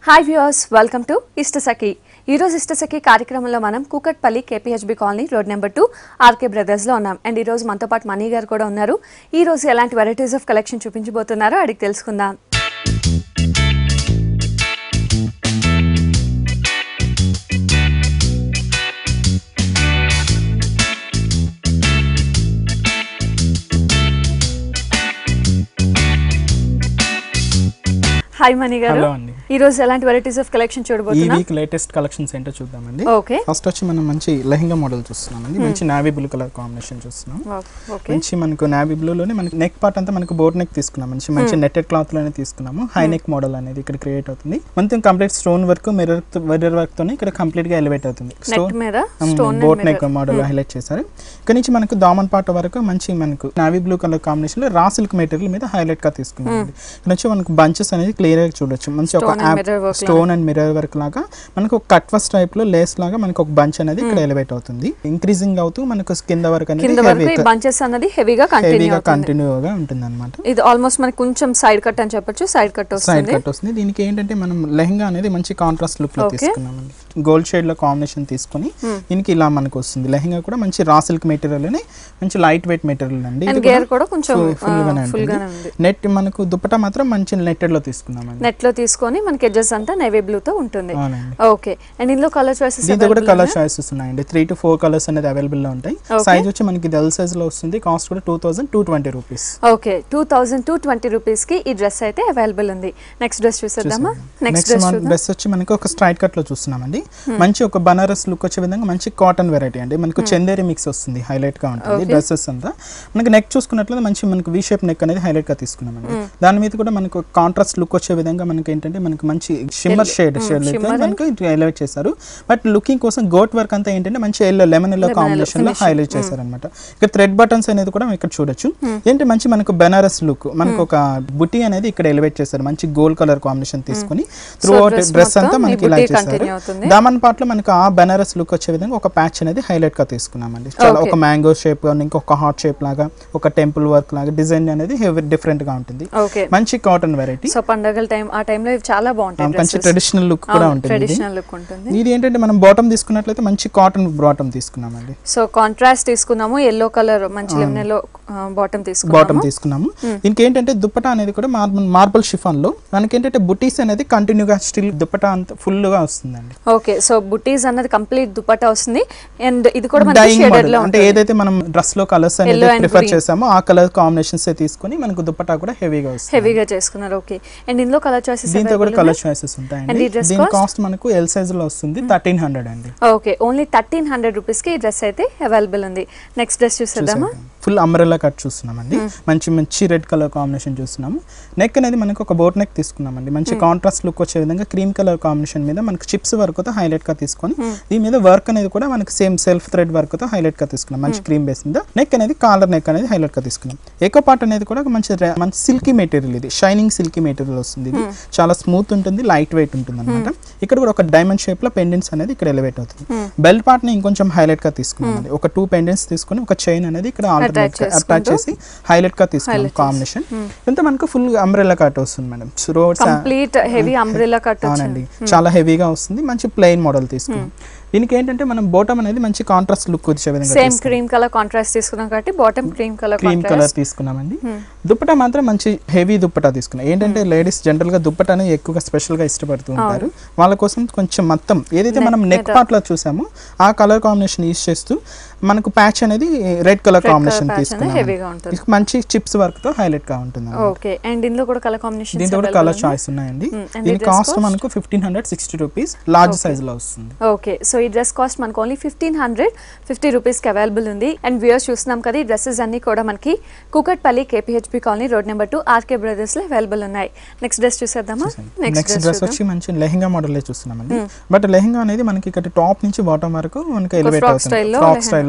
Hi viewers welcome to Ishtasakhi ఈ రోజు ఇష్టసఖి కార్యక్రమంలో మనం Kukatpally KPHB colony road number two RK బ్రదర్స్లో ఉన్నాం అండ్ ఈ రోజు మనతో పాటు మనీ గారు కూడా ఉన్నారు ఈ రోజు ఎలాంటి వెరైటీస్ ఆఫ్ కలెక్షన్ చూపించబోతున్నారో అడిగి తెలుసుకుందాం హాయ్ మనీ గారు హలో అండి ఈ రోజు ఎలాంటి వెరైటీస్ ఆఫ్ కలెక్షన్ ఈ చూడబోతున్నాం వీక్ లేటెస్ట్ కలెక్షన్స్ ఏంటో చూద్దామండి ఓకే ఫస్ట్ వచ్చి మనం మంచి లెహంగా మోడల్ చూస్తున్నామండి మంచి నావీ బ్లూ కలర్ కాంబినేషన్ చూస్తున్నాం ఓకే మంచి మనకు నావీ బ్లూలోనే మనకి నెక్ పార్ట్ అంతా మనకు బోట్ నెక్ తీసుకున్నాం మంచి మంచి నెట్టెడ్ క్లాత్ లోనే తీసుకున్నాము హై నెక్ మోడల్ అనేది ఇక్కడ క్రియేట్ అవుతుంది మొత్తం complete stone work mirror mirror work తోనే ఇక్కడ కంప్లీట్ గా ఎలివేట్ అవుతుంది నెక్ స్టోన్ మీద stone boat neck model highlight చేశారు ఇక్కడ నుంచి మనకు దామన్ పాట వరకు మంచి మనకు నావీ బ్లూ కలర్ కాంబినేషన్ లో రా సిల్క్ మెటీరియల్ మీద హైలైట్ గా తీసుకున్నాం ఇక్కడ నుంచి మనకు బంచెస్ అనేది క్లియర్ గా చూడొచ్చు మంచి ఒక Stone and mirror work stone and mirror work లాగా మనకు ఒక కట్ ఫస్ట్ టైప్ లో లేస్ లాగా మనకు ఒక బంచ్ అనేది ఇక్కడ ఎలివేట్ అవుతుంది ఇంక్రీజింగ్ అవుతూ మనకు కింద వరకు అనేది కింద వరకు ఈ బంచెస్ అన్నది హెవీగా కంటిన్యూ హెవీగా అవుతుంది కంటిన్యూగా ఉంటుంది అనమాట ఇది ఆల్మోస్ట్ మనకి కొంచెం సైడ్ కట్ అని చెప్పొచ్చు సైడ్ కట్ సైడ్ వస్తుంది కట్ వస్తుంది దీనికి ఏంటంటే మనం లెహంగా అనేది మంచి కాంట్రాస్ట్ లుక్ లో Okay. తీసుకున్నామండి గోల్డ్ షేడ్ లో కాంబినేషన్ తీసుకొని దీనికి ఇలా మనకు వస్తుంది లెహంగా కూడా మంచి రా సిల్క్ మెటీరియల్ మంచి లైట్ వెయిట్ మెటీరియల్ అండి అండ్ గేర్ కూడా కొంచెం ఫుల్ గానే ఫుల్ గానే ఉంటుంది ఉంది నెట్ మనకు దుప్పట మాత్రం మంచి నెట్టెడ్ లో తీసుకున్నామండి నెట్ లో తీసుకొని మనకి ఎడ్జెస్ అంతా నేవీ బ్లూ తో ఉంటుంది అవునండి ఓకే అండ్ ఇందులో కలర్ చాయిసెస్ దీంతో కూడా కలర్ చాయిసెస్ ఉన్నాయండి త్రీ టు ఫోర్ కలర్స్ అనేది అవైలబుల్ లో ఉంటాయి సైజ్ వచ్చి మనకి ఎల్ సైజ్ లో వస్తుంది కాస్ట్ కూడా two thousand two twenty rupees okay two thousand two twenty rupees కి ఈ డ్రెస్ అయితే అవైలబుల్ ఉంది నెక్స్ట్ డ్రెస్ చూసేద్దామా నెక్స్ట్ నెక్స్ట్ డ్రెస్ మన చూద్దాం డ్రెస్ వచ్చి మనకి ఒక స్ట్రైట్ కట్ లో చూస్తున్నామండి మంచి ఒక బనారస్ లుక్ వచ్చే విధంగా మంచి కాటన్ వెరైటీ అండి మనకు చందేరి మిక్స్ వస్తుంది హైలైట్ గా ఉంటుంది Okay. డ్రెస్సెస్ అంతా మనకి నెక్ చూసుకున్నట్లయితే మంచి మనకు వి షేప్ నెక్ అనేది హైలైట్ గా తీసుకున్నామండి దాని మీద కూడా మనకు కాంట్రాస్ట్ లుక్ వచ్చే విధంగా మనకి ఏంటంటే మనకి మంచి షిమ్మర్ షేడ్ షేడ్ shimmer మనకు ఎలివేట్ చేశారు బట్ లుకింగ్ కోసం గోట్ వర్క్ అంతా ఏంటంటే మంచి yellow lemon yellow Lemon combination లో finish. హైలైట్ చేశారనమాట ఇక్కడ థ్రెడ్ బటన్స్ అనేది కూడా ఇక్కడ చూడొచ్చు ఏంటి మంచి మనకు బెనారస్ లుక్ మనకు ఒక బుట్టి అనేది ఇక్కడ ఎలివేట్ చేశారు మంచి గోల్డ్ కలర్ కాంబినేషన్ తీసుకొని త్రూ అవుట్ dress డ్రెస్ మొత్తం అంతా ఈ మనకి ఇలా boutique చేశారు continue అవుతుంది. దామన్ పార్ట్ లో మనకు ఆ బెనారస్ లుక్ వచ్చే విధంగా ఒక ప్యాచ్ అనేది హైలైట్ గా తీసుకున్నామండి చాలా Okay. ఒక మ్యాంగో షేప్ ఇంకొక హార్ట్ షేప్ లాగా ఒక టెంపుల్ వర్క్ లాగా డిజైన్ అనేది డిఫరెంట్ గా ఉంటుంది ఓకే మంచి కాటన్ వెరైటీ సో పండగల టైం ఆ టైంలో ఇవి చాలా బాగుంటాయి మంచి ట్రెడిషనల్ లుక్ కూడా ఉంటుంది ఇది. ట్రెడిషనల్ లుక్ ఉంటుంది ఇది ఏంటంటే మనం బాటమ్ తీసుకున్నట్లయితే మంచి కాటన్ బాటమ్ తీసుకున్నామండి సో కాంట్రాస్ట్ తీసుకున్నాము ఎల్లో కలర్ మంచి లెమన్ ఎల్లో బాటమ్ బాటమ్ తీసుకున్నాము తీసుకున్నాము దీనికి ఏంటంటే దుప్పట అనేది కూడా మార్బల్ మార్బల్ షిఫాన్ లో మనకి ఏంటంటే బుటీస్ అనేది కంటిన్యూగా స్టిల్ దుప్పట అంత ఫుల్ గా వస్తుందండి ఓకే సో బుటీస్ అన్నది కంప్లీట్ దుపట్టా వస్తుంది అండ్ ఇది కూడా మనకి డైయింగ్ షేడెడ్ మోడల్ లో అంటే ఉంటుంది ఏదైతే మనం డ్రెస్ లో కలర్స్ అనేది Yellow and ప్రిఫర్ green. చేసామో ఆ కలర్ కాంబినేషన్స్ తీసుకొని మనకు దుప్పటా కూడా హెవీగా వస్తుంది హెవీగా చేసుకున్నారు ఓకే అండ్ ఇందులో కలర్ చాయిసెస్ దీంతో కూడా కలర్ చాయిసెస్ And ఉంటాయండి ఈ dress దీని cost? కాస్ట్ మనకు ఎల్ సైజ్ లో వస్తుంది థర్టీన్ హండ్రెడ్ అండి okay only thirteen hundred rupees కి ఈ డ్రెస్ అయితే అవైలబుల్ ఉంది నెక్స్ట్ డ్రెస్ చూసేద్దామా ఫుల్ అంబ్రెల్లా కట్ చూస్తున్నామండి మంచి మంచి రెడ్ కలర్ కాంబినేషన్ చూస్తున్నాము నెక్ అనేది మనకు ఒక బోట్ నెక్ తీసుకున్నామండి మంచి కాంట్రాస్ట్ లుక్ వచ్చే విధంగా క్రీమ్ కలర్ కాంబినేషన్ మీద మనకి చిప్స్ వర్క్ తో హైలైట్ గా తీసుకొని దీని మీద వర్క్ అనేది కూడా మనకి సేమ్ సెల్ఫ్ థ్రెడ్ వర్క్ తో హైలైట్ గా తీసుకున్నాం మంచి క్రీమ్ బేస్ మీద నెక్ అనేది కాలర్ నెక్ అనేది హైలైట్ గా తీసుకున్నాం ఎకో పార్ట్ అనేది కూడా ఒక మంచి re- మంచి సిల్కీ మెటీరియల్ ఇది షైనింగ్ సిల్కీ మెటీరియల్ వస్తుంది ఇది చాలా స్మూత్ ఉంటుంది లైట్ వెయిట్ ఉంటుంది అనమాట ఇక్కడ కూడా ఒక డైమండ్ షేప్ లో పెండెంట్స్ అనేది ఇక్కడ ఎలివేట్ అవుతుంది బెల్ట్ పార్ట్ ని ఇంకొంచెం హైలైట్ గా తీసుకున్నాం అండి ఒక టూ పెండెంట్స్ తీసుకొని ఒక చైన్ అనేది ఇక్కడ ఆల్టర్నేట్ చేసుకుంటూ. అటాచ్ చేసి హైలైట్ గా తీసుకున్నాం Highlight కాంబినేషన్ ఇంత మనకు ఫుల్ అంబ్రెల్లా కట్ వస్తుంది మేడం రోడ్స్ కంప్లీట్ హెవీ అంబ్రెలా కట్ అవునండి చాలా హెవీగా వస్తుంది మంచి ప్లెయిన్ మోడల్ తీసుకున్నాం దీనికి ఏంటంటే మనం బోటం అనేది మంచి కాంట్రాస్ట్ లుక్ వచ్చే విధంగా సేమ్ క్రీమ్ కలర్ కాంట్రాస్ట్ తీసుకున్నాం కాబట్టి bottom cream colour cream colour తీసుకున్నామండి దుప్పట మాత్రం మంచి హెవీ దుప్పట తీసుకున్నాం ఏంటంటే లేడీస్ జనరల్ గా దుప్పట అనేది ఎక్కువగా స్పెషల్ గా ఇష్టపడుతూ ఉంటారు వాళ్ళ కోసం కొంచెం మొత్తం ఏదైతే మనం నెక్ పార్ట్ లో చూసామో ఆ కలర్ కాంబినేషన్ యూస్ చేస్తూ మనకు ప్యాచ్ అనేది రెడ్ కలర్ కాంబినేషన్ patch అనేది తీసుకున్నాం heavy-గా ఉంటుంది. మంచి చిప్స్ వర్క్ తో హైలైట్ గా ఉంటుంది ఓకే అండ్ ఇందులో కూడా కలర్ కాంబినేషన్ దీంతో కూడా కలర్ చాయిస్ ఉన్నాయండి Hmm. And దీని the dress కాస్ట్ మనకు fifteen hundred sixty rupees large size లో వస్తుంది ఓకే సో ఈ డ్రెస్ కాస్ట్ మనకు ఓన్లీ ఫిఫ్టీన్ హండ్రెడ్ ఫిఫ్టీ రూపీస్కి అవైలబుల్ ఉంది అండ్ వ్యూయర్స్ చూస్తున్నాం కదా ఈ డ్రెస్సెస్ అన్ని కూడా మనకి Kukatpally KPHP colony road number two RK బ్రదర్స్లో అవైలబుల్ ఉన్నాయి నెక్స్ట్ డ్రెస్ చూసేద్దామా నెక్స్ట్ డ్రెస్ వచ్చి మంచి లెహంగా మోడల్ చూస్తున్నామండి బట్ లెహంగా అనేది మనకి ఇక్కడ టాప్ నుంచి బాటమ్ వరకు మనకి ఎలివేట్ frock అవుతుంది style లో ఫ్రాక్ lehenga. స్టైల్లో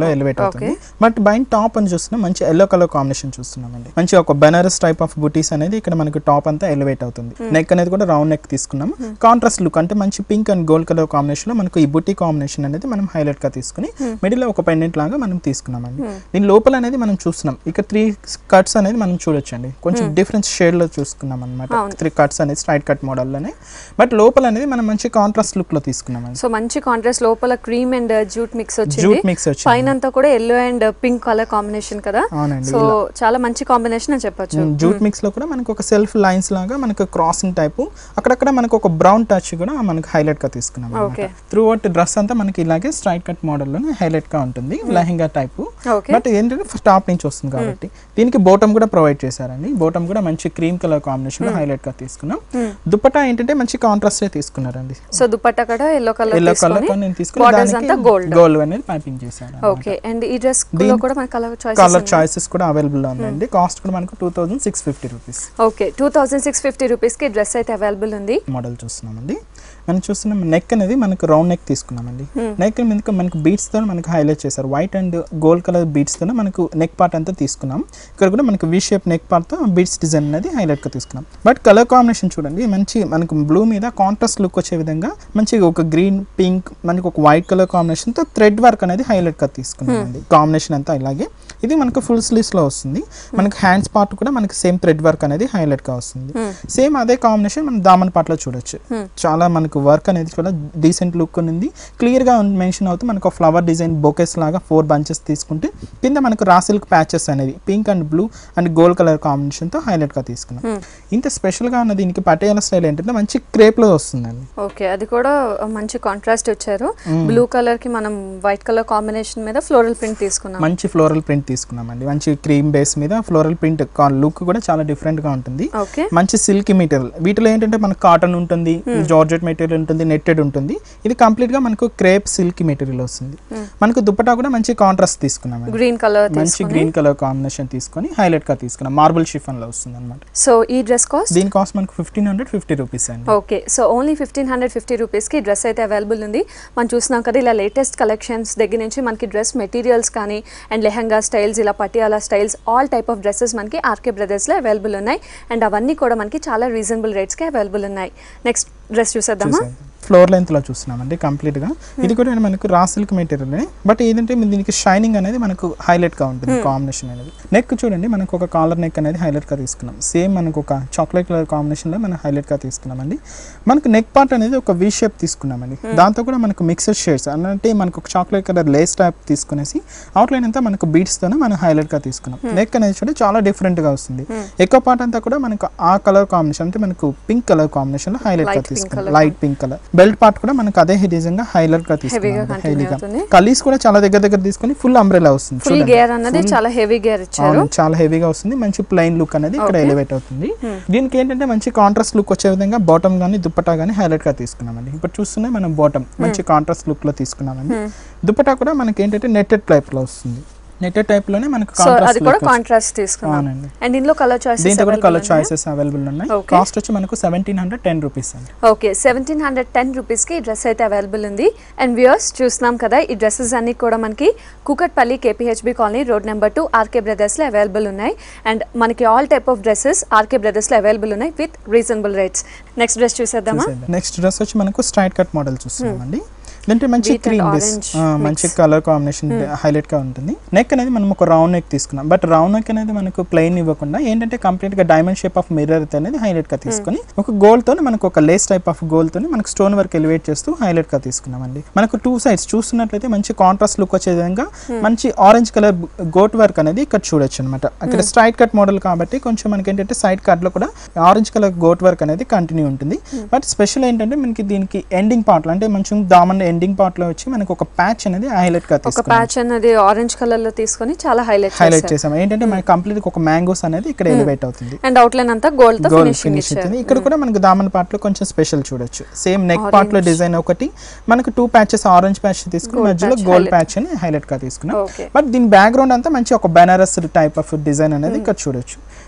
లో ఎలివేట్ అవుతుంది బట్ బైన్ టాప్ అని చూస్తున్నాం మంచి ఎల్లో కలర్ కాంబినేషన్ చూస్తున్నామండి మంచి ఒక బెనారస్ టైప్ ఆఫ్ బుటీస్ అనేది ఇక్కడ మనకి టాప్ అంతా ఎలివేట్ అవుతుంది నెక్ అనేది కూడా రౌండ్ నెక్ తీసుకున్నాం కాంట్రాస్ట్ లుక్ అంటే మంచి pink and gold colour combination లో మనకు ఈ బుటీ కాంబినేషన్ అనేది మనం హైలైట్ గా తీసుకుని మిడిల్ లో ఒక పెండెంట్ లాగా మనం తీసుకున్నామండి దీని లోపల అనేది మనం చూస్తున్నాం ఇక్కడ త్రీ కట్స్ అనేది మనం చూడొచ్చండి కొంచెం డిఫరెన్స్ షేడ్ లో చూసుకున్నాం అనమాట త్రీ కట్స్ అనేది స్ట్రైట్ కట్ మోడల్ లోనే బట్ లోపల అనేది మనం మంచి కాంట్రాస్ట్ లుక్ లో తీసుకున్నామండి సో మంచి కాంట్రాస్ట్ లోపల క్రీమ్ అండ్ జూట్ మిక్స్ వచ్చింది జూట్ మిక్స్ వచ్చి పైన అంతా కూడా yellow and pink colour combination కదా అవునండి సో చాలా మంచి కాంబినేషన్ అని చెప్పొచ్చు జూట్ మిక్స్ లో కూడా మనకు ఒక సెల్ఫ్ లైన్స్ లాగా మనకు క్రాసింగ్ టైపు అక్కడక్కడ మనకు ఒక బ్రౌన్ టచ్ కూడా మనకు హైలైట్ గా తీసుకున్నాం Okay. త్రూ అవుట్ డ్రెస్ అంతా మనకి ఇలాగే స్ట్రైట్ కట్ మోడల్ లోనే హైలైట్ గా ఉంటుంది లెహంగా టైపు ఓకే బట్ ఏంటంటే టాప్ నుంచి వస్తుంది కాబట్టి దీనికి బోటం కూడా ప్రొవైడ్ చేశారండి బోటం కూడా మంచి క్రీమ్ కలర్ కాంబినేషన్ లో హైలైట్ గా తీసుకున్నాం దుపట్టా ఏంటంటే మంచి కాంట్రాస్ట్ తీసుకున్నారండి సో దుపట్టా కూడా ఎల్లో కలర్ ఎల్లో కలర్ తీసుకొని నేను తీసుకుని borders అంతా దానికి gold. గోల్డ్ అనేది పైపింగ్ చేశారు ఓకే అండ్ ఈ డ్రెస్ లో కూడా మన కలర్ చాయిస్ కలర్ చాయిసెస్ కూడా అవైలబుల్ లో ఉన్నాయండి కాస్ట్ కూడా మనకు two thousand six fifty rupees okay two thousand six fifty రూపీస్కి డ్రెస్ అయితే అవైలబుల్ ఉంది మోడల్ చూస్తున్నామండి మనం చూస్తున్నాం నెక్ అనేది మనకు రౌండ్ నెక్ తీసుకున్నామండి నెక్ మీద మనకు బీట్స్ తో మనకు హైలైట్ చేశారు white and gold colour beads తో మనకు నెక్ పార్ట్ అంతా తీసుకున్నాం ఇక్కడ కూడా మనకు వి షేప్ నెక్ పార్ట్ తో బీట్స్ డిజైన్ అనేది హైలైట్ గా తీసుకున్నాం బట్ కలర్ కాంబినేషన్ చూడండి మంచి మనకు బ్లూ మీద కాంట్రాస్ట్ లుక్ వచ్చే విధంగా మంచి ఒక గ్రీన్ పింక్ మనకు ఒక వైట్ కలర్ కాంబినేషన్ తో థ్రెడ్ వర్క్ అనేది హైలైట్ గా తీసుకున్నామండి కాంబినేషన్ అంతా ఇలాగే ఇది మనకు ఫుల్ స్లీవ్స్ లో వస్తుంది మనకి హ్యాండ్స్ పార్ట్ కూడా మనకి సేమ్ థ్రెడ్ వర్క్ అనేది హైలైట్ గా వస్తుంది సేమ్ అదే కాంబినేషన్ మనం దామన్ పార్ట్లో చూడొచ్చు చాలా మనకు వర్క్ అనేది కూడా డీసెంట్ లుక్ ఉంది క్లియర్ గా మెన్షన్ అవుతూ మనకు ఫ్లవర్ డిజైన్ బొకెస్ లాగా ఫోర్ బంచెస్ తీసుకుంటే కింద మనకు రా సిల్క్ ప్యాచెస్ అనేది pink and blue and gold colour combination తో హైలైట్ గా తీసుకున్నాం ఇంత స్పెషల్ గా ఉన్న దీనికి పటేల స్టైల్ ఏంటంటే మంచి క్రేప్ లో వస్తుందండి ఓకే అది కూడా మంచి కాంట్రాస్ట్ ఇచ్చారు బ్లూ కలర్ కి మనం వైట్ కలర్ కాంబినేషన్ మీద ఫ్లోరల్ ప్రింట్ తీసుకున్నాం మంచి ఫ్లోరల్ ప్రింట్ తీసుకున్నామండి మంచి క్రీమ్ బేస్ మీద ఫ్లోరల్ ప్రింట్ లుక్ కూడా చాలా డిఫరెంట్ గా ఉంటుంది ఓకే మంచి సిల్క్ మెటీరియల్ వీటిలో ఏంటంటే మనకు కాటన్ ఉంటుంది జార్జెట్ మెటీరియల్ ఉంటుంది నెట్టెడ్ ఉంటుంది ఇది కంప్లీట్ గా మనకు క్రేప్ సిల్క్ మెటీరియల్ వస్తుంది మనకు దుపట్టా కూడా మంచి కాంట్రాస్ట్ తీసుకున్నాం గ్రీన్ కలర్ మంచి గ్రీన్ కలర్ కాంబినేషన్ తీసుకొని హైలైట్ గా తీసుకున్నాం మార్బుల్ షిఫన్ లో వస్తుంది అనమాట సో ఈ డ్రెస్ కాస్ట్ దీని కాస్ట్ మనకు ఫిఫ్టీన్ హండ్రెడ్ ఫిఫ్టీ రూపీస్ అండి okay so only fifteen hundred fifty రూపీస్కి డ్రెస్ అయితే అవైలబుల్ ఉంది మనం చూస్తున్నాం కదా ఇలా లేటెస్ట్ కలెక్షన్స్ దగ్గర నుంచి మనకి డ్రెస్ మెటీరియల్స్ కానీ అండ్ లెహంగా స్టైల్స్ ఇలా Patiala styles all type of dresses మనకి ఆర్కే బ్రదర్స్లో అవైలబుల్ ఉన్నాయి అండ్ అవన్నీ కూడా మనకి చాలా రీజనబుల్ రేట్స్కి అవైలబుల్ ఉన్నాయి నెక్స్ట్ డ్రెస్ చూసేద్దామా ఫ్లోర్ లెంత్ లో చూస్తున్నామండి కంప్లీట్ గా ఇది కూడా మనకు రా సిల్క్ మెటీరియల్ బట్ ఏంటంటే దీనికి షైనింగ్ అనేది మనకు హైలైట్ గా ఉంటుంది కాంబినేషన్ అనేది నెక్ చూడండి మనకు ఒక కాలర్ నెక్ అనేది హైలైట్ గా తీసుకున్నాం సేమ్ మనకు ఒక చాక్లెట్ కలర్ కాంబినేషన్ లో మనం హైలైట్ గా తీసుకున్నామండి మనకు నెక్ పార్ట్ అనేది ఒక వి షేప్ తీసుకున్నామండి దాంతో కూడా మనకు మిక్సర్ షేడ్స్ అంటే మనకు ఒక చాక్లెట్ కలర్ లేస్ టైప్ తీసుకునేసి అవుట్లైన్ అంతా మనకు బీట్స్ తోనే మనం హైలైట్ గా తీసుకున్నాం నెక్ అనేది చూడండి చాలా డిఫరెంట్ గా వస్తుంది ఎక్కువ పార్ట్ అంతా కూడా మనకు ఆ కలర్ కాంబినేషన్ అంటే మనకు పింక్ కలర్ కాంబినేషన్ లో హైలైట్ గా Light pink తీసుకున్నాం colour. Light pink colour belt part కూడా మనకు అదే డిజైన్ గా హైలైట్ గా Heavy గా తీసుకున్నాం continue హెవీగా అవుతుంది. కలీస్ కూడా చాలా దగ్గర దగ్గర తీసుకొని ఫుల్ అంబ్రెలా వస్తుంది ఫుల్ చూడండి. గేర్ అన్నది చాలా హెవీ గేర్ ఇచ్చారు అవును, చాలా హెవీగా వస్తుంది మంచి ప్లెయిన్ లుక్ అనేది ఇక్కడ Okay. ఎలివేట్ అవుతుంది దీనికి ఏంటంటే మంచి కాంట్రాస్ట్ లుక్ వచ్చే విధంగా బాటమ్ గానీ దుప్పటా గానీ హైలైట్ గా తీసుకున్నామండి ఇప్పుడు చూస్తున్నాం మనం బాటమ్ మంచి కాంట్రాస్ట్ లుక్ లో తీసుకున్నామండి దుప్పటా కూడా మనకి ఏంటంటే నెట్టెడ్ టైప్ లో వస్తుంది నెట్టెడ్ టైప్ లోనే మనకు సో అది కాంట్రాస్ట్ కూడా లుక్ కాంట్రాస్ట్ తీసుకున్నాం అవునండి అండ్ ఇందులో కలర్ చాయిసెస్ దీంట్లో కూడా కలర్ చాయిసెస్ అవైలబుల్ ఉన్నాయి Okay. కాస్ట్ వచ్చి మనకు సెవెంటీన్ హండ్రెడ్ టెన్ రూపీస్ అండి ఓకే సెవెంటీన్ హండ్రెడ్ టెన్ రూపీస్కి ఈ డ్రెస్ అయితే అవైలబుల్ ఉంది అండ్ వ్యూయర్స్ చూస్తున్నాం కదా ఈ డ్రెస్సెస్ అన్ని కూడా మనకి Kukatpally KPHB colony road number two RK బ్రదర్స్లో అవైలబుల్ ఉన్నాయి అండ్ మనకి all type of dresses RK బ్రదర్స్లో అవైలబుల్ ఉన్నాయి with reasonable rates next dress చూసేద్దామా నెక్స్ట్ డ్రెస్ వచ్చి మనకు స్ట్రైట్ కట్ మోడల్ చూస్తున్నామండి దీంట్లో మంచి Wheat and cream base orange మంచి కలర్ కాంబినేషన్ హైలైట్ గా ఉంటుంది నెక్ అనేది మనం ఒక రౌండ్ నెక్ తీసుకున్నాం బట్ రౌండ్ నెక్ అనేది మనకు ప్లెయిన్ ఇవ్వకుండా ఏంటంటే కంప్లీట్ గా డైమండ్ షేప్ ఆఫ్ మిర్రర్ అనేది హైలైట్ గా తీసుకొని ఒక గోల్డ్ తోని మనకు ఒక లేస్ టైప్ ఆఫ్ గోల్డ్ తోని మనకు స్టోన్ వర్క్ ఎలివేట్ చేస్తూ హైలైట్ గా తీసుకున్నామండి మనకు టూ సైడ్స్ చూస్తున్నట్లయితే మంచి కాంట్రాస్ట్ లుక్ వచ్చే విధంగా మంచి ఆరెంజ్ కలర్ గోట్ వర్క్ అనేది ఇక్కడ చూడొచ్చు అనమాట అక్కడ స్ట్రైట్ కట్ మోడల్ కాబట్టి కొంచెం మనకి ఏంటంటే సైడ్ కట్ లో కూడా ఆరెంజ్ కలర్ గోట్ వర్క్ అనేది కంటిన్యూ ఉంటుంది బట్ స్పెషల్ ఏంటంటే మనకి దీనికి ఎండింగ్ పార్ట్ అంటే మంచి దామన్ ఎండింగ్ పార్ట్ లో వచ్చి మనకు ఒక ప్యాచ్ అనేది హైలైట్ గా ఒక తీసుకున్నాం ప్యాచ్ అన్నది ఆరెంజ్ కలర్ లో తీసుకొని చాలా హైలైట్ హైలైట్ చేసాం ఏంటంటే మనకి కంప్లీట్ ఒక మ్యాంగోస్ అనేది ఇక్కడ ఎలివేట్ అవుతుంది అండ్ అవుట్లైన్ అంతా గోల్డ్ తో గోల్డ్ ఫినిషింగ్ ఫినిష్ ఇచ్చారు అవుతుంది ఇక్కడ కూడా మనకు దామన్ పార్ట్ లో కొంచెం స్పెషల్ చూడొచ్చు సేమ్ నెక్ పార్ట్ లో డిజైన్ ఒకటి మనకు టూ ప్యాచెస్ ఆరెంజ్ ప్యాచ్ తీసుకుని Gold మధ్యలో patch గోల్డ్ highlight. ప్యాచ్ అని హైలైట్ గా తీసుకున్నాం ఓకే బట్ దీని బ్యాక్గ్రౌండ్ అంతా మంచి ఒక బెనారస్ టైప్ ఆఫ్ డిజైన్ అనేది ఇక్కడ చూడొచ్చు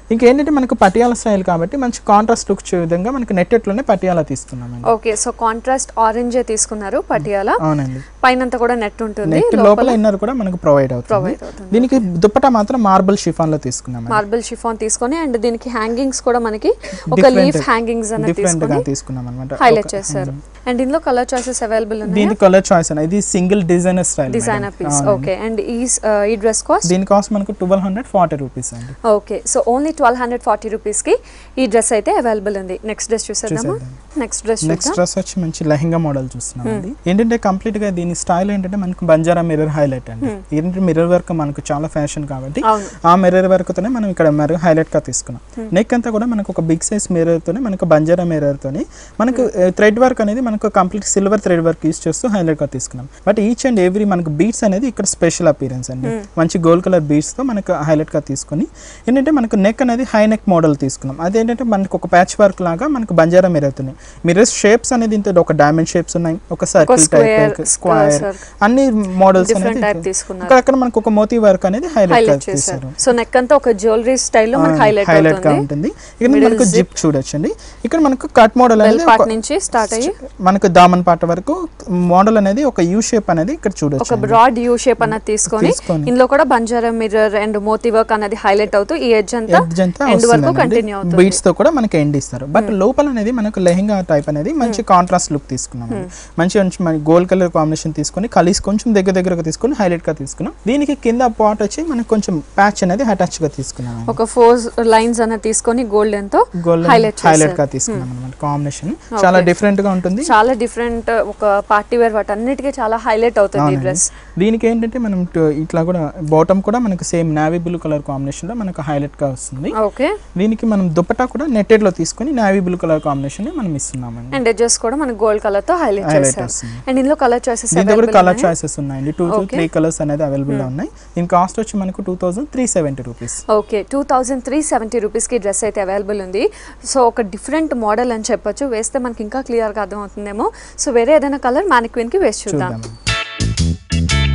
ఇంకేంటంటే మనకు పటియాల స్టైల్ కాబట్టి మంచి కాంట్రాస్ట్ లుక్ వచ్చే విధంగా మనకి నెట్టెట్లోనే పటియాలా తీసుకున్నామండి ఓకే సో కాంట్రాస్ట్ ఆరెంజే తీసుకున్నారు పటియాలా అవునండి పైన కూడా నెట్ ఉంటుంది నెట్ లోపల ఇన్నర్ కూడా మనకు ప్రొవైడ్ అవుతుంది ప్రొవైడ్ అవుతుంది దీనికి దుప్పట మాత్రం మార్బుల్ షిఫాన్ లో తీసుకున్నామండి మార్బుల్ షిఫాన్ తీసుకొని అండ్ దీనికి హ్యాంగింగ్స్ కూడా మనకి ఒక Different- లీఫ్ హ్యాంగింగ్స్ అనేది డిఫరెంట్ గా తీసుకొని తీసుకున్నాం అనమాట హైలైట్ చేశారు అండ్ ఇందులో కలర్ చాయిసెస్ అవైలబుల్ ఉన్నాయి దీని కలర్ చాయిస్ అనేది ఇది single designer style designer piece okay and ఈ uh, ఈ డ్రెస్ కాస్ట్ దీని కాస్ట్ మనకు ట్వెల్వ్ హండ్రెడ్ ఫార్టీ రూపీస్ అండి okay so only twelve hundred forty rupees కి ఈ డ్రెస్ అయితే అవైలబుల్ ఉంది నెక్స్ట్ డ్రెస్ చూసేద్దామా నెక్స్ట్ డ్రెస్ నెక్స్ట్ చూద్దాం డ్రెస్ వచ్చి మంచి లెహంగా మోడల్ చూస్తున్నాం అండి ఏంటంటే కంప్లీట్ గా దీని స్టైల్ ఏంటంటే మనకు బంజారా మిర్రర్ హైలైట్ అండి ఏంటంటే మిర్రర్ వర్క్ మనకు చాలా ఫ్యాషన్ కాబట్టి అవును ఆ మిర్రర్ వర్క్ తోనే మనం ఇక్కడ మరి హైలైట్ గా తీసుకున్నాం నెక్ అంతా కూడా మనకు ఒక బిగ్ సైజ్ మిర్రర్ తోనే మనకు బంజారా మిర్రర్ తోని మనకు థ్రెడ్ వర్క్ అనేది మనకు complete silver thread work use చేస్తూ హైలైట్ గా తీసుకున్నాం బట్ ఈచ్ అండ్ ఎవ్రీ మనకు బీట్స్ అనేది ఇక్కడ స్పెషల్ అపీరెన్స్ అండి మంచి గోల్డ్ కలర్ బీట్స్ తో మనకు హైలైట్ గా తీసుకొని ఏంటంటే మనకు నెక్ అనేది హై నెక్ మోడల్ తీసుకున్నాం అదేంటంటే మనకు ఒక ప్యాచ్ వర్క్ లాగా మనకు బంజారా మిర్రర్ తోని మిర్రర్ షేప్స్ అనేది ఇంత ఒక డైమండ్ షేప్స్ ఉన్నాయి ఒక circle square, type square circle. అన్ని మోడల్స్ డిఫరెంట్ టైప్ అనేది తీసుకున్నారు అక్కడక్కడ మనకు ఒక మోతీ వర్క్ అనేది హైలైట్ గా హైలైట్ చేశారు తీశారు సో నెక్ అంతా ఒక జ్యువెలరీ స్టైల్లో మనకి హైలైట్ హైలైట్ గా అవుతుంది ఉంటుంది ఇక్కడ Middle మనకు zip. జిప్ చూడొచ్చండి ఇక్కడ మనకు కట్ మోడల్ బెల్ అనేది పార్ట్ ఒక- నుంచి స్టార్ట్ అయ్యి మనకు దామన్ పాట వరకు మోడల్ అనేది ఒక యూ షేప్ అనేది ఇక్కడ ఒక చూడొచ్చు బ్రాడ్ యూ షేప్ అన్నది తీసుకొని తీసుకొని. ఇందులో కూడా బంజారా మిర్రర్ అండ్ మోతీ వర్క్ అనేది హైలైట్ అవుతూ ఈ ఎడ్జ్ అంతా ఎడ్జ్ అంతా ఎండ్ వరకు వస్తుందండి కంటిన్యూ అవుతుంది బీట్స్ తో కూడా మనకి ఎండ్ ఇస్తారు బట్ లోపల అనేది మనకు లెహంగా టైప్ అనేది మంచి కాంట్రాస్ట్ లుక్ తీసుకున్నాం అండి. మంచి మంచి మన గోల్డ్ కలర్ కాంబినేషన్ తీసుకొని కలిసి కొంచెం దగ్గర దగ్గరగా తీసుకొని హైలైట్ గా తీసుకున్నాం దీనికి కింద పాట్ వచ్చి మనకు కొంచెం ప్యాచ్ అనేది అటాచ్ గా తీసుకున్నాం అండి. ఒక ఫోర్ లైన్స్ అనేది తీసుకొని గోల్డెన్ తో గోల్డ్ హైలైట్ హైలైట్ గా తీసుకున్నాం అనమాట కాంబినేషన్ చాలా డిఫరెంట్ గా ఉంటుంది చాలా డిఫరెంట్ ఒక పార్టీ వేర్ వాటి అన్నిటికీ చాలా హైలైట్ అవుతుంది ఈ అవునండి. డ్రెస్ దీనికి ఏంటంటే మనం టు- ఇట్లా కూడా బాటమ్ కూడా మనకు same navy blue colour combination లో మనకు హైలైట్ గా వస్తుంది ఓకే దీనికి మనం దుపట్టా కూడా నెట్టెడ్ లో తీసుకొని నావీ బ్లూ కలర్ కాంబినేషన్ ని మనం ఇస్తున్నామండి అండ్ ఎడ్జెస్ కూడా మనకి గోల్డ్ కలర్ తో హైలైట్ హైలైట్ చేశారు వస్తుంది అండ్ ఇందులో కలర్ చాయిసెస్ దీంట్లో కూడా కలర్ చాయిసెస్ ఉన్నాయండి two to Okay. Three colours అనేది అవైలబుల్ గా ఉన్నాయి దీని కాస్ట్ వచ్చి మనకు two thousand three seventy rupees okay two thousand three seventy రూపీస్కి డ్రెస్ అయితే అవైలబుల్ ఉంది సో ఒక డిఫరెంట్ మోడల్ అని చెప్పొచ్చు వేస్తే మనకి ఇంకా క్లియర్గా అర్థమవుతుందేమో సో వేరే ఏదైనా కలర్ మ్యానిక్విన్కి వేసి చూద్దాం చూద్దాం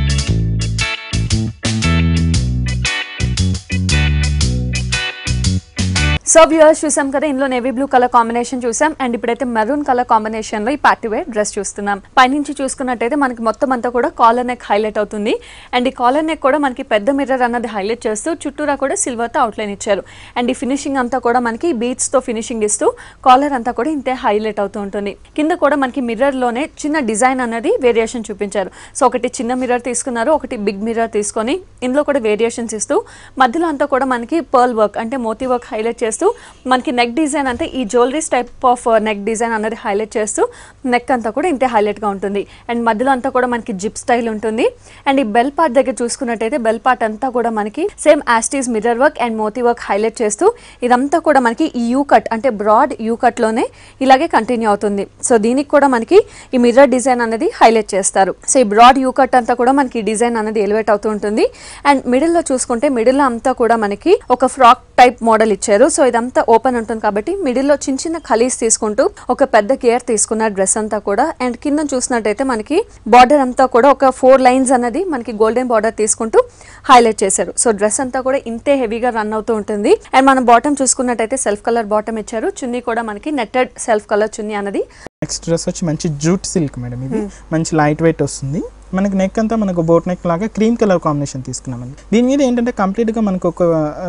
సో వ్యూవర్స్ చూసాం కదా ఇందులో నేవీ బ్లూ కలర్ కాంబినేషన్ చూసాం అండ్ ఇప్పుడైతే మెరూన్ కలర్ కాంబినేషన్ లో ఈ పార్టీ వేర్ డ్రెస్ చూస్తున్నాం పైనుంచి చూసుకున్నట్టయితే మనకి మొత్తం అంతా కూడా కాలర్ నెక్ హైలైట్ అవుతుంది అండ్ ఈ కాలర్ నెక్ కూడా మనకి పెద్ద మిర్రర్ అన్నది హైలైట్ చేస్తూ చుట్టూరా కూడా సిల్వర్ తో అవుట్లైన్ ఇచ్చారు అండ్ ఈ ఫినిషింగ్ అంతా కూడా మనకి బీట్స్ తో ఫినిషింగ్ ఇస్తూ కాలర్ అంతా కూడా ఇంతే హైలైట్ అవుతూ ఉంటుంది కింద కూడా మనకి మిర్రర్ లోనే చిన్న డిజైన్ అన్నది వేరియేషన్ చూపించారు సో ఒకటి చిన్న మిర్రర్ తీసుకున్నారు ఒకటి బిగ్ మిర్రర్ తీసుకొని ఇందులో కూడా వేరియేషన్స్ ఇస్తూ మధ్యలో అంతా కూడా మనకి పర్ల్ వర్క్ అంటే మోతీ వర్క్ హైలైట్ చేస్తూ మనకి నెక్ డిజైన్ అంటే ఈ jewelleries type of neck design అనేది హైలైట్ చేస్తూ నెక్ అంతా కూడా ఇంతే highlight గా ఉంటుంది అండ్ మధ్యలో అంతా కూడా మనకి జిప్ స్టైల్ ఉంటుంది అండ్ ఈ బెల్ పార్ట్ దగ్గర చూసుకున్నట్టయితే బెల్ పార్ట్ అంతా కూడా మనకి సేమ్ యాస్టీస్ మిర్రర్ వర్క్ అండ్ మోతీ వర్క్ హైలైట్ చేస్తూ ఇదంతా కూడా మనకి ఈ యూ కట్ అంటే బ్రాడ్ యూ లోనే ఇలాగే కంటిన్యూ అవుతుంది సో దీనికి కూడా మనకి ఈ మిర్రర్ డిజైన్ అనేది హైలైట్ చేస్తారు సో ఈ బ్రాడ్ యూ కట్ అంతా కూడా మనకి డిజైన్ అనేది ఎలివేట్ అవుతూ ఉంటుంది అండ్ మిడిల్ లో చూసుకుంటే మిడిల్ లో అంతా కూడా మనకి ఒక ఫ్రాక్ టైప్ మోడల్ ఇచ్చారు సో ఇదంతా ఓపెన్ ఉంటుంది కాబట్టి మిడిల్ లో చిన్న చిన్న ఖలీస్ తీసుకుంటూ ఒక పెద్ద గేర్ తీసుకున్న డ్రెస్ అంతా కూడా అండ్ కింద చూసినట్టయితే మనకి బార్డర్ అంతా కూడా ఒక ఫోర్ లైన్స్ అన్నది మనకి గోల్డెన్ బార్డర్ తీసుకుంటూ హైలైట్ చేశారు సో డ్రెస్ అంతా కూడా ఇంతే హెవీగా రన్ అవుతూ ఉంటుంది అండ్ మన బాటమ్ చూసుకున్నట్టయితే సెల్ఫ్ కలర్ బాటమ్ ఇచ్చారు చున్నీ కూడా మనకి నెట్టెడ్ సెల్ఫ్ కలర్ చున్నీ అనేది నెక్స్ట్ డ్రెస్ వచ్చి మంచి జూట్ సిల్క్ మేడం ఇది మంచి లైట్ వెయిట్ వస్తుంది మనకి నెక్ అంతా మనకు బోట్ నెక్ లాగా క్రీమ్ కలర్ కాంబినేషన్ తీసుకున్నామండి దీని మీద ఏంటంటే కంప్లీట్ గా మనకు ఒక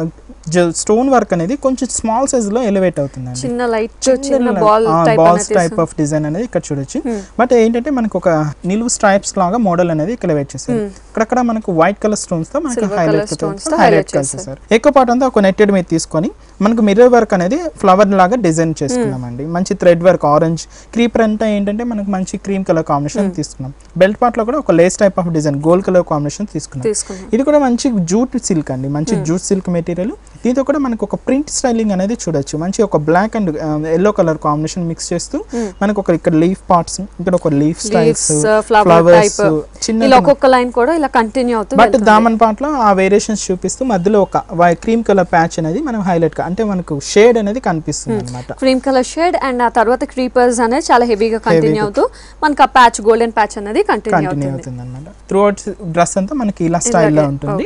స్టోన్ వర్క్ అనేది కొంచెం స్మాల్ సైజ్ లో ఎలివేట్ అవుతుందండి చిన్న లైట్ చిన్న ball type balls type of design అనేది ఇక్కడ చూడొచ్చు బట్ ఏంటంటే మనకు ఒక నిలువు స్ట్రైప్స్ లాగా మోడల్ అనేది ఇక్కడ వెయిట్ చేశారు అక్కడక్కడ మనకు వైట్ కలర్ స్టోన్స్ తో మనకు Silver హైలైట్ colour stones తో హైలైట్ highlight చేశారు ఎక్కువ పార్ట్ అంతా ఒక నెట్టెడ్ మీద తీసుకొని మనకు మిర్రర్ వర్క్ అనేది ఫ్లవర్ లాగా డిజైన్ చేసుకున్నామండి మంచి థ్రెడ్ వర్క్ ఆరెంజ్ క్రీపర్ అంతా ఏంటంటే మనకు మంచి క్రీమ్ కలర్ కాంబినేషన్ తీసుకున్నాం బెల్ట్ పార్ట్ లో కూడా ఒక lace type of design gold colour combination తీసుకున్నాం తీసుకున్నాం ఇది కూడా మంచి జూట్ సిల్క్ అండి మంచి జూట్ సిల్క్ మెటీరియల్ దీంతో కూడా మనకు ఒక ప్రింట్ స్టైలింగ్ అనేది చూడొచ్చు మంచి ఒక black and yellow colour combination mix చేస్తూ మనకు ఒక ఇక్కడ లీఫ్ పార్ట్స్ ఇక్కడ ఒక leaf styles leaves flower flowers type చిన్న ఇలా ఒక్కొక్క లైన్ కూడా ఇలా కంటిన్యూ అవుతూ బట్ దామన్ పార్ట్ లో ఆ వేరియేషన్స్ చూపిస్తూ మధ్యలో ఒక క్రీమ్ కలర్ ప్యాచ్ అనేది మనం హైలైట్ గా అంటే మనకు షేడ్ అనేది కనిపిస్తుంది అనమాట క్రీమ్ కలర్ షేడ్ అండ్ ఆ తర్వాత క్రీపర్స్ అనేది చాలా హెవీగా కంటిన్యూ అవుతూ మనకి ఆ ప్యాచ్ గోల్డెన్ ప్యాచ్ అనేది కంటిన్యూ కంటిన్యూ అవుతుంది అవుతుంది అనమాట త్రూ అవుట్ డ్రెస్ అంతా మనకి ఇలా స్టైల్లో ఉంటుంది Okay.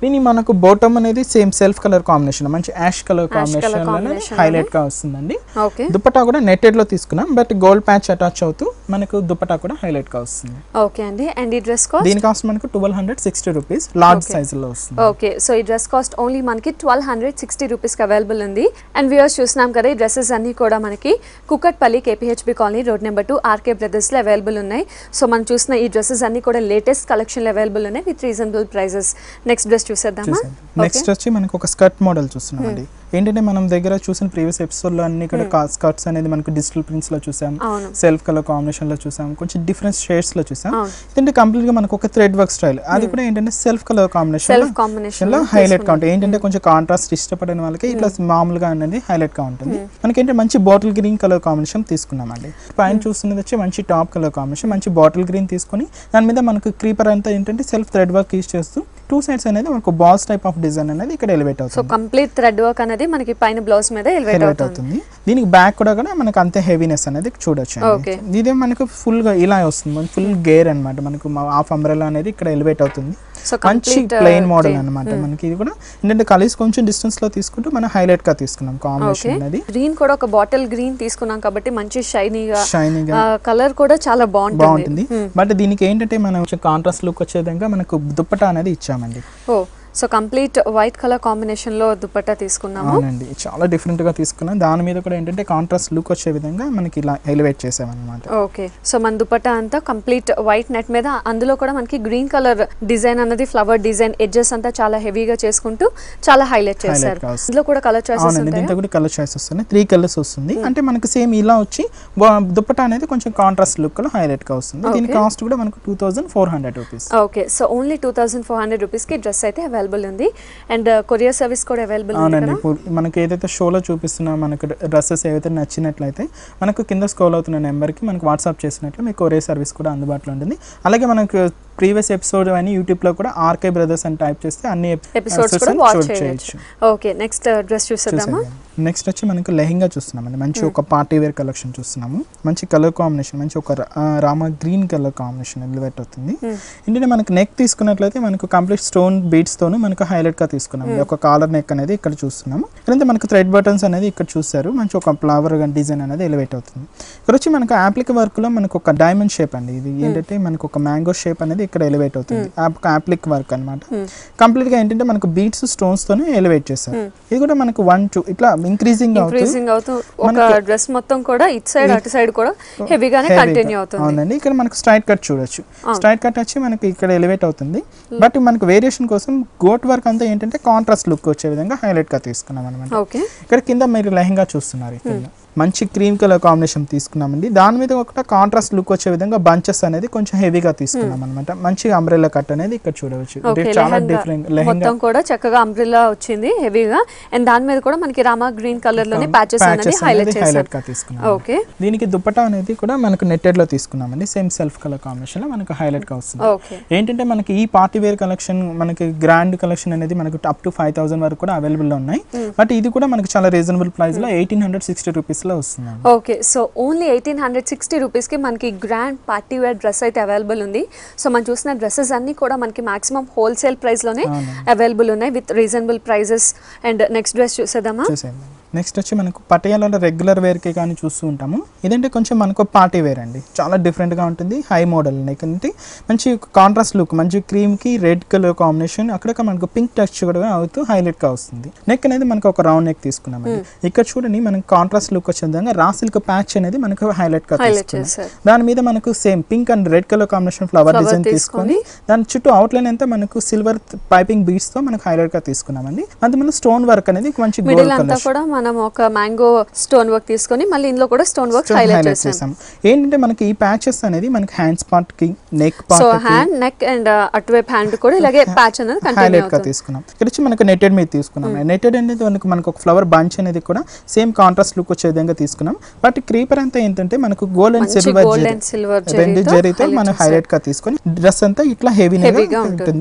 దీని మనకు బోటమ్ అనేది సేమ్ సెల్ఫ్ కలర్ కాంబినేషన్ మంచి ash colour combination combination highlight గా వస్తుందండి ఓకే దుపట్టా కూడా నెట్టెడ్ లో తీసుకున్నాం బట్ గోల్డ్ ప్యాచ్ అటాచ్ అవుతూ మనకు దుపట్టా కూడా హైలైట్ గా వస్తుంది ఓకే అండి అండ్ ఈ డ్రెస్ కాస్ట్ దీని కాస్ట్ మనకు twelve hundred sixty rupees large size లో వస్తుంది ఓకే సో ఈ డ్రెస్ కాస్ట్ ఓన్లీ మనకి ట్వెల్వ్ హండ్రెడ్ సిక్స్టీ రూపీస్కి అవైలబుల్ ఉంది అండ్ వ్యూవర్స్ చూసినాం కదా ఈ డ్రెస్సెస్ అన్నీ కూడా మనకి Kukatpally KPHB colony road number two RK బ్రదర్స్లో అవైలబుల్ ఉన్నాయి సో మనం చూసిన ఈ డ్రెస్సెస్ అన్నీ కూడా లేటెస్ట్ కలెక్షన్లో అవైలబుల్ ఉన్నాయి with reasonable prices next dress చూసేద్దామా నెక్స్ట్ వచ్చి మనకు ఒక స్కర్ట్ మోడల్ చూస్తున్నాం అండి ఏంటంటే మనం దగ్గర చూసిన ప్రీవియస్ ఎపిసోడ్ లో అన్ని కూడా స్కర్ట్స్ అనేది మనకు డిజిటల్ ప్రింట్స్ లో చూసాం అవును సెల్ఫ్ కలర్ కాంబినేషన్ లో చూసాం కొంచెం డిఫరెంట్ షేడ్స్ లో చూసాం అవును ఇదంటే కంప్లీట్ గా మనకు ఒక థ్రెడ్ వర్క్ స్టైల్ అది కూడా ఏంటంటే self colour combination self combination లో హైలైట్ గా ఉంటుంది ఏంటంటే కొంచెం కాంట్రాస్ట్ ఇష్టపడిన వాళ్ళకి ఇట్లా మామూలుగా అనేది హైలైట్ గా ఉంటుంది మనకేంటంటే మంచి బాటిల్ గ్రీన్ కలర్ కాంబినేషన్ తీసుకున్నామండి పైన చూస్తున్నది వచ్చి మంచి టాప్ కలర్ కాంబినేషన్ మంచి బాటిల్ గ్రీన్ తీసుకొని దాని మీద మనకు క్రీపర్ అంతా ఏంటంటే సెల్ఫ్ థ్రెడ్ వర్క్ యూస్ చేస్తూ టూ సైడ్స్ అనేది మనకు బాల్స్ టైప్ ఆఫ్ డిజైన్ అనేది ఇక్కడ ఎలివేట్ సో అవుతుంది కంప్లీట్ థ్రెడ్ వర్క్ అనేది మనకి పైన బ్లౌజ్ మీద ఎలివేట్ ఎలివేట్ అవుతుంది అవుతుంది దీనికి బ్యాక్ కూడా కూడా మనకు అంతే హెవీనెస్ అనేది చూడొచ్చు Okay. ఇదే మనకు ఫుల్ గా ఇలా వస్తుంది ఫుల్ గేర్ అన్నమాట మనకు హాఫ్ అంబ్రెలా అనేది ఇక్కడ ఎలివేట్ అవుతుంది సో మంచి కంప్లీట్ ప్లెయిన్ మోడల్ అన్నమాట మనకి ఇది కూడా ఏంటంటే కలర్స్ కొంచెం డిస్టెన్స్ లో తీసుకుంటూ మనం హైలైట్ గా తీసుకున్నాం ఓకే కాంబినేషన్ అనేది గ్రీన్ కూడా ఒక బాటిల్ గ్రీన్ తీసుకున్నాం కాబట్టి మంచి షైనీగా షైనింగ్ కలర్ కూడా చాలా బాగుంటుంది బాగుంటుంది బట్ దీనికి ఏంటంటే మనం కొంచెం కాంట్రాస్ట్ లుక్ వచ్చే విధంగా మనకు దుప్పటా అనేది ఇచ్చామండి ఓ so complete white colour combination లో దుపట్టా తీసుకున్నాము అవునండి చాలా డిఫరెంట్ గా తీసుకున్నాం దాని మీద కూడా ఏంటంటే కాంట్రాస్ట్ లుక్ వచ్చే విధంగా మనకి ఇలా ఎలివేట్ చేసామన్నమాట ఓకే సో మన దుపట్టా అంతా కంప్లీట్ వైట్ నెట్ మీద అందులో కూడా మనకి గ్రీన్ కలర్ డిజైన్ అన్నది ఫ్లవర్ డిజైన్ ఎడ్జెస్ అంతా చాలా హెవీగా చేసుకుంటూ చాలా హైలైట్ చేశారు గా వస్తుంది. అందులో కూడా కలర్ చాయిసెస్ అవునండి ఉంటాయి దీంట్లో కూడా కలర్ చాయిస్ వస్తుంది త్రీ కలర్స్ వస్తుంది అంటే మనకి సేమ్ ఇలా వచ్చి బా- దుప్పటా అనేది కొంచెం కాంట్రాస్ట్ లుక్ లో హైలైట్ గా వస్తుంది దీని Okay. కాస్ట్ కూడా మనకు two thousand four hundred rupees okay so only two thousand four hundred రూపీస్కి డ్రెస్ అయితే అవైలబుల్ ఉంది అండ్ కొరియర్ సర్వీస్ కూడా అవైలబుల్ ఉంది అవునండి కదా ఇప్పుడు మనకి ఏదైతే షోలో చూపిస్తున్నా మనకు డ్రెస్సెస్ ఏవైతే నచ్చినట్లయితే మనకు కింద స్క్రోల్ అవుతున్న నెంబర్కి మనకు వాట్సాప్ చేసినట్లు మీకు కొరియర్ సర్వీస్ కూడా అందుబాటులో ఉంటుంది అలాగే మనకు ప్రీవియస్ ఎపిసోడ్ అని యూట్యూబ్లో కూడా ఆర్కే బ్రదర్స్ అని టైప్ చేస్తే అన్ని ఎపిసోడ్స్ కూడా వాచ్ చేయొచ్చు ఓకే నెక్స్ట్ డ్రెస్ చూసేద్దామా నెక్స్ట్ వచ్చి మనకు లెహంగా చూస్తున్నామండి మంచి ఒక పార్టీ వేర్ కలెక్షన్ చూస్తున్నాము మంచి కలర్ కాంబినేషన్ మంచి ఒక రా- ఆ, rama green colour combination elevate అవుతుంది Hmm. ఏంటంటే మనకు నెక్ తీసుకున్నట్లయితే మనకు కంప్లీట్ స్టోన్ బీట్స్ తోను మనకు హైలైట్ గా తీసుకున్నాం ఒక కాలర్ నెక్ అనేది ఇక్కడ చూస్తున్నాము ఇక్కడంతా మనకు థ్రెడ్ బటన్స్ అనేది ఇక్కడ చూస్తారు మంచి ఒక ఫ్లవర్ డిజైన్ అనేది ఎలివేట్ అవుతుంది ఇక్కడ వచ్చి మనకు యాప్లిక్ వర్క్ లో మనకు ఒక డైమండ్ షేప్ అండి ఇది ఏంటంటే మనకు ఒక మ్యాంగో షేప్ అనేది ఇక్కడ ఎలివేట్ అవుతుంది యాప్లిక్ వర్క్ అనమాట Hmm. కంప్లీట్ గా ఏంటంటే మనకు బీట్స్ స్టోన్స్ తోనే ఎలివేట్ చేస్తారు Hmm. ఇది కూడా మనకు వన్ టూ ఇట్లా ఇంక్రీజింగ్ అవుతుంది ఇంక్రీజింగ్ అవుతూ ఒక మనకి- డ్రెస్ మొత్తం కూడా ఇటు సైడ్ అటు సైడ్ కూడా హెవీగానే Heavy గా. కంటిన్యూ అవుతుంది అవునండి ఇక్కడ మనకు స్ట్రైట్ కట్ చూడొచ్చు అవును. స్ట్రైట్ కట్ వచ్చి మనకి ఇక్కడ ఎలివేట్ అవుతుంది బట్ మనకు వేరియేషన్ కోసం గోట్ వర్క్ అంతా ఏంటంటే కాంట్రాస్ట్ లుక్ వచ్చే విధంగా హైలైట్ గా తీసుకున్నాం అనమాట ఓకే ఇక్కడ కింద మీరు లెహంగా చూస్తున్నారు ఇక్కడ మంచి క్రీమ్ కలర్ కాంబినేషన్ తీసుకున్నామండి దాని మీద ఒక కాంట్రాస్ట్ లుక్ వచ్చే విధంగా బంచెస్ అనేది కొంచెం హెవీగా తీసుకున్నాం అనమాట మంచి అంబ్రెల్లా కట్ అనేది ఇక్కడ చూడవచ్చు ఓకే ఇది చాలా లెహంగా డిఫరెంట్ లెహంగా మొత్తం కూడా చక్కగా అంబ్రిల్లా వచ్చింది హెవీగా అండ్ దాని మీద కూడా మనకి రామా గ్రీన్ కలర్ లోనే ప్యాచెస్ అనేది ప్యాచెస్ హైలైట్ అనేది చేశారు హైలైట్ గా తీసుకున్నాం ఓకే దీనికి దుపట్టా అనేది కూడా మనకు నెట్టెడ్ లో తీసుకున్నామండి సేమ్ సెల్ఫ్ కలర్ కాంబినేషన్ లో మనకు హైలైట్ గా వస్తుంది ఓకే ఏంటంటే మనకి ఈ పార్టీ వేర్ కలెక్షన్ మనకి గ్రాండ్ కలెక్షన్ అనేది మనకు అప్ టు ఫైవ్ థౌసండ్ వరకు కూడా అవైలబుల్ లో ఉన్నాయి బట్ ఇది కూడా మనకి చాలా రీజనబుల్ ప్రైస్ లో ఎయిటీన్ హండ్రెడ్ సిక్స్టీ రూపీస్ లో వస్తుంది okay so only eighteen hundred sixty రూపీస్కి మనకి గ్రాండ్ పార్టీ వేర్ డ్రెస్ అయితే అవైలబుల్ ఉంది సో మనం చూసిన డ్రెస్సెస్ అన్నీ కూడా మనకి మాక్సిమం హోల్సేల్ ప్రైస్లోనే అవునండి. అవైలబుల్ ఉన్నాయి with reasonable prices and next dress చూసేద్దామా చూసేయండి నెక్స్ట్ వచ్చి మనకు పటియాలలో రెగ్యులర్ వేర్కి కానీ చూస్తూ ఉంటాము ఇదంటే కొంచెం మనకు పార్టీ వేర్ అండి చాలా డిఫరెంట్గా ఉంటుంది హై మోడల్ నెక్ అంటే మంచి కాంట్రాస్ట్ లుక్ మంచి క్రీమ్కి రెడ్ కలర్ కాంబినేషన్ అక్కడ మనకు పింక్ టచ్ కూడా అవుతూ హైలైట్గా వస్తుంది నెక్ అనేది మనకు ఒక రౌండ్ నెక్ తీసుకున్నామండి ఇక్కడ చూడండి మనకి కాంట్రాస్ట్ లుక్ వచ్చే విధంగా రా సిల్క్ ప్యాచ్ అనేది మనకు హైలైట్గా హైలైట్ తీసుకున్నాం చేశారు దాని మీద మనకు same pink and red colour combination flower Flower design తీసుకొని, తీసుకొని దాని చుట్టూ అవుట్లైన్ అంతా మనకు సిల్వర్ పైపింగ్ బీడ్స్ తో మనకు హైలైట్ గా తీసుకున్నామండి అందులో స్టోన్ వర్క్ అనేది మంచి మిడిల్ గోల్డ్ అంతా కలర్ కూడా మనం ఒక మ్యాంగో స్టోన్ వర్క్ తీసుకొని మళ్ళీ ఇందులో కూడా స్టోన్ వర్క్ హైలైట్ హైలైట్ చేసాం చేసాం ఏంటంటే మనకి ఈ ప్యాచెస్ అనేది మనకి హ్యాండ్స్ పార్ట్ కి నెక్ సో పార్ట్ కి హ్యాండ్ నెక్ అండ్ అటువైపు హ్యాండ్ కూడా ఇలాగే ప్యాచ్ అనేది కంటిన్యూ హైలైట్ గా అవుతుంది తీసుకున్నాం ఇక్కడ వచ్చి మనకు నెటెడ్ మీద తీసుకున్నాం నెటెడ్ అనేది మనకు మనకు ఒక ఫ్లవర్ బంచ్ అనేది కూడా సేమ్ కాంట్రాస్ట్ లుక్ వచ్చే విధంగా తీసుకున్నాం బట్ క్రీపర్ అంతా ఏంటంటే మనకు గోల్డ్ అండ్ మంచి సిల్వర్ గోల్డ్ అండ్ సిల్వర్ రెండు జరీతో మనం హైలైట్ గా తీసుకొని డ్రెస్ అంతా ఇట్లా హెవీ Heavy గా ఉంటుంది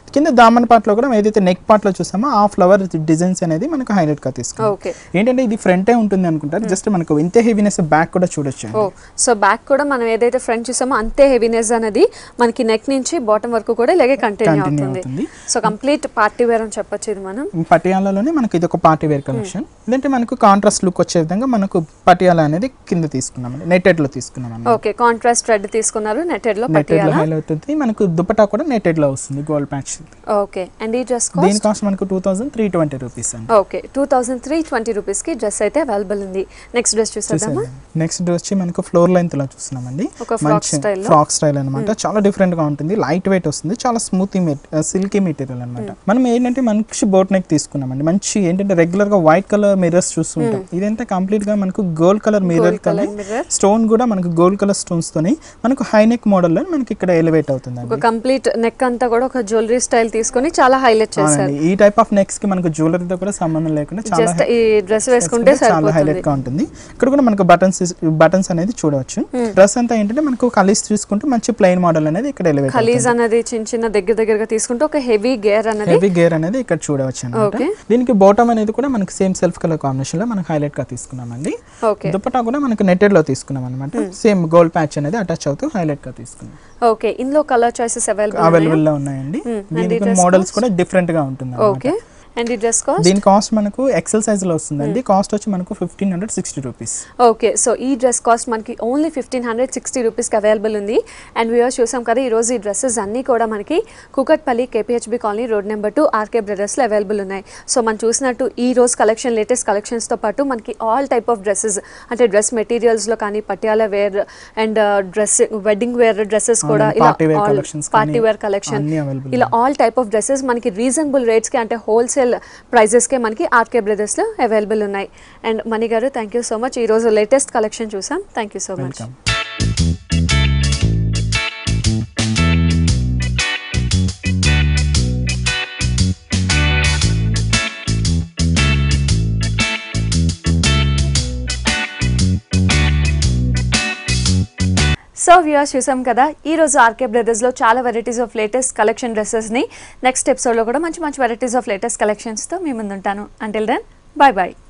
కింద దామన్ పార్ట్ లో కూడా ఏదైతే నెక్ పార్ట్ లో చూసామో ఆ ఫ్లవర్ డిజైన్స్ అనేది మనకు హైలైట్ గా తీసుకున్నాం ఓకే ఏంటంటే ఇది ఫ్రంటే ఉంటుంది అనుకుంటారు జస్ట్ మనకు ఇంతే హెవీనెస్ బ్యాక్ కూడా చూడొచ్చు ఓ సో బ్యాక్ కూడా మనం ఏదైతే ఫ్రంట్ చూసామో అంతే హెవీనెస్ అనేది మనకి నెక్ నుంచి బాటమ్ వరకు కూడా ఇలాగే కంటిన్యూ Continue అవుతుంది అవుతుంది. సో కంప్లీట్ పార్టీ వేర్ అని చెప్పొచ్చు ఇది మనం పటియాలాలోనే మనకి ఇది ఒక పార్టీ వేర్ కలెక్షన్ ఇదంటే మనకు కాంట్రాస్ట్ లుక్ వచ్చే విధంగా మనకు పటియాలా అనేది కింద తీసుకున్నాం నెట్టెడ్ లో తీసుకున్నాం అన్నమాట ఓకే కాంట్రాస్ట్ రెడ్ తీసుకున్నారు నెటెడ్ లో నెట్టెడ్ లో పట్టియాలా హైలైట్ అవుతుంది మనకు దుపట్టా కూడా నెట్టెడ్ లో వస్తుంది గోల్డ్ ప్యాచ్ ఓకే అండ్ ఈ డ్రెస్ దీని కాస్ట్ కాస్ట్ మనకు two thousand three twenty rupees అండి okay two thousand three twenty rupees కి డ్రెస్ అయితే అవైలబుల్ ఉంది నెక్స్ట్ డ్రెస్ చూసేద్దామా నెక్స్ట్ వచ్చి మనకు ఫ్లోర్ లెంత్ లో చూస్తున్నామండి ఒక frock style లో? ఫ్రాక్ స్టైల్ అనమాట చాలా డిఫరెంట్ గా ఉంటుంది లైట్ వెయిట్ వస్తుంది చాలా స్మూత్ సిల్కీ మెటీరియల్ అనమాట మనం ఏంటంటే మంచి బోట్ నెక్ తీసుకున్నామండి మంచి ఏంటంటే రెగ్యులర్ గా వైట్ కలర్ మిర్రర్స్ చూస్తుంటాం ఇదంతా కంప్లీట్ గా మనకు gold colour mirror Gold colour mirror. Stone కూడా మనకు గోల్డ్ కలర్ స్టోన్స్ తోని మనకు హై నెక్ మోడల్ లో మనకి ఇక్కడ ఎలివేట్ అవుతుంది ఒక కంప్లీట్ నెక్ అంతా కూడా ఒక జ్యువెలరీ స్టైల్ తీసుకొని చాలా హైలైట్ చేశారు అవునండి. ఈ టైప్ ఆఫ్ నెక్స్ కి మనకు జ్యువెలరీతో కూడా సంబంధం లేకుండా చాలా జస్ట్ ఈ డ్రెస్ వేసుకుంటే చాలా సరిపోతుంది హైలైట్ గా ఉంటుంది ఇక్కడ కూడా మనకు బటన్స్ బటన్స్ అనేది చూడవచ్చు డ్రెస్ అంతా ఏంటంటే మనకు కలీస్ తీసుకుంటే మంచి ప్లెయిన్ మోడల్ అనేది ఇక్కడ ఎలివేట్ ఖలీజ్ అనేది చిన్న చిన్న దగ్గర దగ్గరగా తీసుకుంటే ఒక హెవీ గేర్ అనేది హెవీ గేర్ అనేది ఇక్కడ చూడవచ్చు అనమాట Okay. దీనికి బాటమ్ అనేది కూడా మనకి సేమ్ సెల్ఫ్ కలర్ కాంబినేషన్ లో మనకు హైలైట్ గా తీసుకున్నామండి ఓకే దుపట్టా కూడా మనకు నెట్టెడ్ లో తీసుకున్నాం అనమాట సేమ్ గోల్డ్ ప్యాచ్ అనేది అటాచ్ అవుతూ హైలైట్ గా తీసుకున్నాం ఓకే ఇందులో కలర్ చాయిసెస్ అవైలబుల్ అవైలబుల్ లో ఉన్నాయండి Hmm. And దీనికి ఈ dress మోడల్స్ కూడా డిఫరెంట్ గా ఉంటుంది ఓకే అండ్ ఈ డ్రెస్ కాస్ట్ దీని కాస్ట్ మనకు ఎక్సెల్ సైజ్ లో వస్తుందండి కాస్ట్ వచ్చి మనకు fifteen hundred sixty rupees okay so ఈ డ్రెస్ కాస్ట్ మనకి ఓన్లీ ఫిఫ్టీన్ హండ్రెడ్ సిక్స్టీ రూపీస్కి అవైలబుల్ ఉంది అండ్ వ్యూవర్స్ చూసాం కదా ఈరోజు ఈ డ్రెస్సెస్ అన్నీ కూడా మనకి Kukatpally KPHB colony road number two RK బ్రదర్స్లో అవైలబుల్ ఉన్నాయి సో మనం చూసినట్టు ఈ రోజు కలెక్షన్ లేటెస్ట్ కలెక్షన్స్తో పాటు మనకి ఆల్ టైప్ ఆఫ్ డ్రెస్సెస్ అంటే డ్రెస్ మెటీరియల్స్లో కానీ Patiala wear and dress wedding wear dresses కూడా అవునండి, ఇలా party wear collections కానీ పార్టీ వేర్ కలెక్షన్ అన్నీ available ఇలా ఆల్ టైప్ ఆఫ్ డ్రెస్సెస్ మనకి రీజనబుల్ రేట్స్కి అంటే హోల్సేల్ ప్రైజెస్కే మనకి ఆర్కే బ్రదర్స్లో అవైలబుల్ ఉన్నాయి and Mani garu thank you so much ఈరోజు లేటెస్ట్ కలెక్షన్ చూసాం thank you so much welcome so viewers చూసాం కదా ఈ రోజు ఆర్కే బ్రదర్స్లో చాలా వెరైటీస్ ఆఫ్ లేటెస్ట్ కలెక్షన్ డ్రెస్సెస్ని నెక్స్ట్ ఎపిసోడ్లో కూడా మంచి మంచి వెరైటీస్ ఆఫ్ లేటెస్ట్ కలెక్షన్స్తో మీ ముందుంటాను అంటిల్ దెన్ బాయ్ బాయ్